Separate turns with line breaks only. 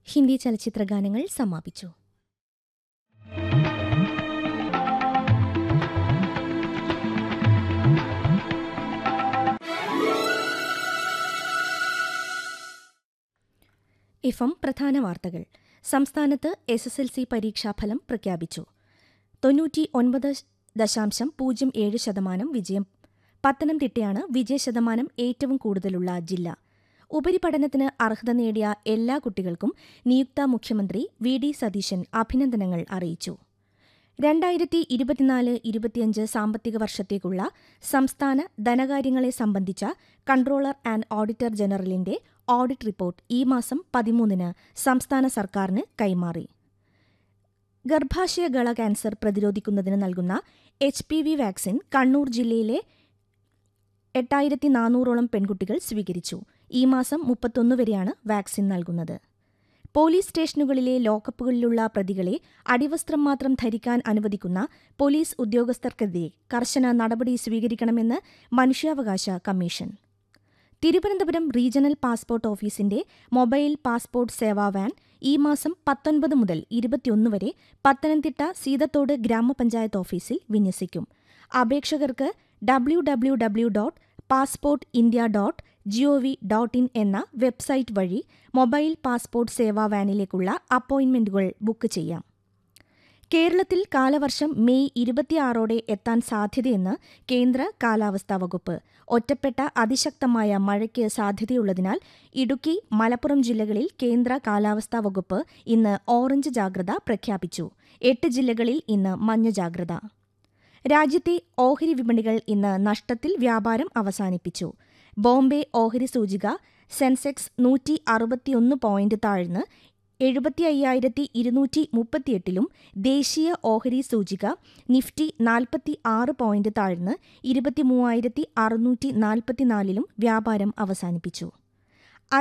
ഹിന്ദി ചലച്ചിത്ര ഗാനങ്ങൾ സമാപിച്ചു എഫ് എം പ്രധാന വാർത്തകൾ സംസ്ഥാനത്ത് എസ് എസ് എൽ സി പരീക്ഷാഫലം പ്രഖ്യാപിച്ചു തൊണ്ണൂറ്റി ഒൻപത് ദശാംശം പൂജ്യം ഏഴ് ശതമാനം വിജയം പത്തനംതിട്ടയാണ് വിജയശതമാനം ഏറ്റവും കൂടുതലുള്ള ജില്ല ഉപരിപഠനത്തിന് അർഹത നേടിയ എല്ലാ കുട്ടികൾക്കും നിയുക്ത മുഖ്യമന്ത്രി വി ഡി സതീശൻ അഭിനന്ദനങ്ങൾ അറിയിച്ചു രണ്ടായിരത്തി ഇരുപത്തിനാല് ഇരുപത്തിയഞ്ച് സാമ്പത്തിക വർഷത്തേക്കുള്ള സംസ്ഥാന ധനകാര്യങ്ങളെ സംബന്ധിച്ച കൺട്രോളർ ആൻഡ് ഓഡിറ്റർ ജനറലിന്റെ ഓഡിറ്റ് റിപ്പോർട്ട് ഈ മാസം പതിമൂന്നിന് സംസ്ഥാന സർക്കാരിന് കൈമാറി ഗർഭാശയഗള ക്യാൻസർ പ്രതിരോധിക്കുന്നതിന് നൽകുന്ന H P V vaccine Kannur ജില്ലയിലെ എട്ടായിരത്തി നാനൂറോളം പെൺകുട്ടികൾ സ്വീകരിച്ചു ഈ മാസം മുപ്പത്തൊന്ന് വരെയാണ് വാക്സിൻ നൽകുന്നത് പോലീസ് സ്റ്റേഷനുകളിലെ ലോക്കപ്പുകളിലുള്ള പ്രതികളെ അടിവസ്ത്രം മാത്രം ധരിക്കാൻ അനുവദിക്കുന്ന പോലീസ് ഉദ്യോഗസ്ഥർക്കെതിരെ കർശന നടപടി സ്വീകരിക്കണമെന്ന് മനുഷ്യാവകാശ കമ്മീഷൻ തിരുവനന്തപുരം റീജിയണൽ പാസ്പോർട്ട് ഓഫീസിന്റെ മൊബൈൽ പാസ്പോർട്ട് സേവാ വാൻ ഈ മാസം പത്തൊൻപത് മുതൽ ഇരുപത്തിയൊന്ന് വരെ പത്തനംതിട്ട സീതത്തോട് ഗ്രാമപഞ്ചായത്ത് ഓഫീസിൽ വിന്യസിക്കും അപേക്ഷകർക്ക് W W W dot passport India dot GOV dot in എന്ന വെബ്സൈറ്റ് വഴി മൊബൈൽ പാസ്പോർട്ട് സേവാ വാനിലേക്കുള്ള അപ്പോയിന്റ്മെന്റുകൾ ബുക്ക് ചെയ്യാം കേരളത്തിൽ കാലവർഷം മെയ് ഇരുപത്തിയാറോടെ എത്താൻ സാധ്യതയെന്ന് കേന്ദ്ര കാലാവസ്ഥാ വകുപ്പ് ഒറ്റപ്പെട്ട അതിശക്തമായ മഴയ്ക്ക് സാധ്യതയുള്ളതിനാൽ ഇടുക്കി മലപ്പുറം ജില്ലകളിൽ കേന്ദ്ര കാലാവസ്ഥാ വകുപ്പ് ഇന്ന് ഓറഞ്ച് ജാഗ്രത പ്രഖ്യാപിച്ചു എട്ട് ജില്ലകളിൽ ഇന്ന് മഞ്ഞ ജാഗ്രത രാജ്യത്തെ ഓഹരി വിപണികൾ ഇന്ന് നഷ്ടത്തിൽ വ്യാപാരം അവസാനിപ്പിച്ചു ബോംബെ ഓഹരി സൂചിക സെൻസെക്സ് നൂറ്റി അറുപത്തിയൊന്ന് പോയിന്റ് താഴ്ന്ന് എഴുപത്തി അയ്യായിരത്തി ഇരുന്നൂറ്റി മുപ്പത്തിയെട്ടിലും ദേശീയ ഓഹരി സൂചിക നിഫ്റ്റി നാൽപ്പത്തി ആറ് പോയിന്റ് താഴ്ന്ന് ഇരുപത്തിമൂവായിരത്തി അറുന്നൂറ്റി നാൽപ്പത്തിനാലിലും വ്യാപാരം അവസാനിപ്പിച്ചു